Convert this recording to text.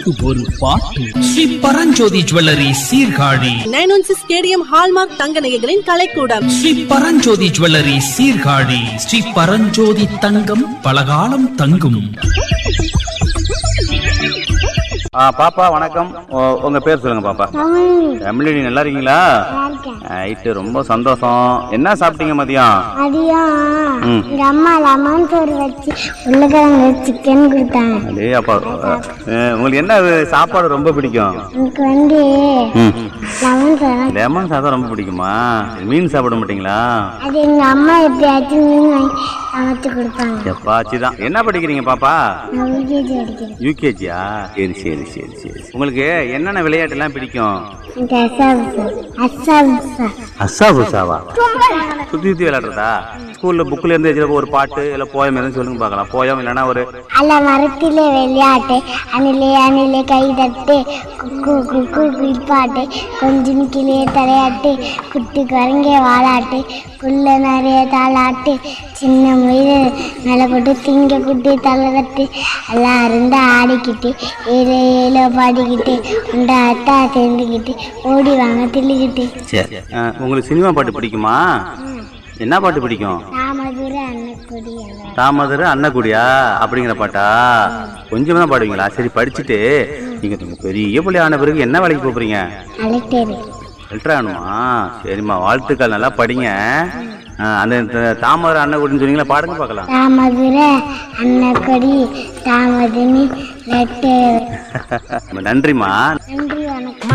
பாட்டுக்கு ஒரு பாட்டு Sri Paranjothi jewellery Sirkazhi nine one six K D M hallmark தங்க நகைகளின் கலைக்கூடம் ஸ்ரீ பரஞ்சோதி ஜுவல்லரி சீர்காழி ஸ்ரீ பரஞ்சோதி தங்கம் பலகாலம் தங்கும் ஆ பாப்பா வணக்கம் உ- உங்க பேர் சொல்லுங்க பாப்பா தமிழி நல்லா இருக்கீங்களா ரைட்டு ரொம்ப சந்தோஷம் என்ன சாப்பிட்டீங்க மதியம் மதியம் ம். எங்க அம்மா லெமன் சோறு வச்சு உருளைக்கிழங்கு சிக்கன் கொடுத்தாங்க அடே அப்பா அஹ், உங்களுக்கு என்ன இது சாப்பாடு ரொம்ப பிடிக்கும் எனக்கு வந்து ம். லெமன் சோறு லெமன் சாதம் ரொம்ப பிடிக்குமா மீன் சாப்பிட மாட்டீங்களா அது எங்க அம்மா எப்பயாச்சும் மீன் வாங்கி சமைச்சு கொடுப்பாங்க எப்பாச்சி தான் என்ன படிக்கிறீங்க பாப்பா நான் யூகேஜி அடிக்கிறேன் யூகேஜியா சரி சரி சரி சரி உங்களுக்கு என்னென்ன விளையாட்டு எல்லாம் பிடிக்கும் எனக்கு அசாபுசா அசாபுசா அசா புசாவா சுத்தி சுத்தி விளையாடுறதா ஸ்கூல்ல புக்ல இருந்து எதுல ஒரு பாட்டு இல்ல போயம் எதுவும் சொல்லுங்க பார்க்கலாம் போயம் இல்லைன்னா ஒரு அல்ல மரத்திலே விளையாட்டு அணிலே அணிலே கை தட்டு குக்கு குக்கு குயிப்பாட்டு கொஞ்சம் கிளியே தலையாட்டு குட்டி குரங்கே வாலாட்டு புல்ல நிறைய தாளாட்டு சின்ன முயல் மேலே போட்டு திங்க குட்டி தலை தட்டு எல்லாம் அருந்தா ஆடிக்கிட்டு ஏழு ஏழோ பாடிக்கிட்டு உண்டா அத்தா சேர்ந்துக்கிட்டு ஓடி வாங்க தில்லிக்கிட்டு சரி அஹ், உங்களுக்கு சினிமா பாட்டு பிடிக்குமா என்ன பாட்டு பிடிக்கும் தாமதுர அன்னக்குடி எல்லாம் தாமதர் அன்னக்குடியா அப்படிங்கிற பாட்டா கொஞ்சமா தான் பாடுவீங்களா சரி படிச்சுட்டு நீங்க நீங்க பெரிய பிள்ளை ஆன பிறகு என்ன வேலைக்கு போறீங்க அழைத்தது லெட்டர் ஆகணுமா சரிம்மா வாழ்த்துக்கள் நல்லா படிங்க அஹ், அந்த த- தாமதர் அன்னக்குடின்னு சொன்னீங்களா பாடுங்க பார்க்கலாம் தாமதுர அன்னக்கொடி தாமதினி லெட்டர் நன்றிம்மா நன்றி வணக்கம்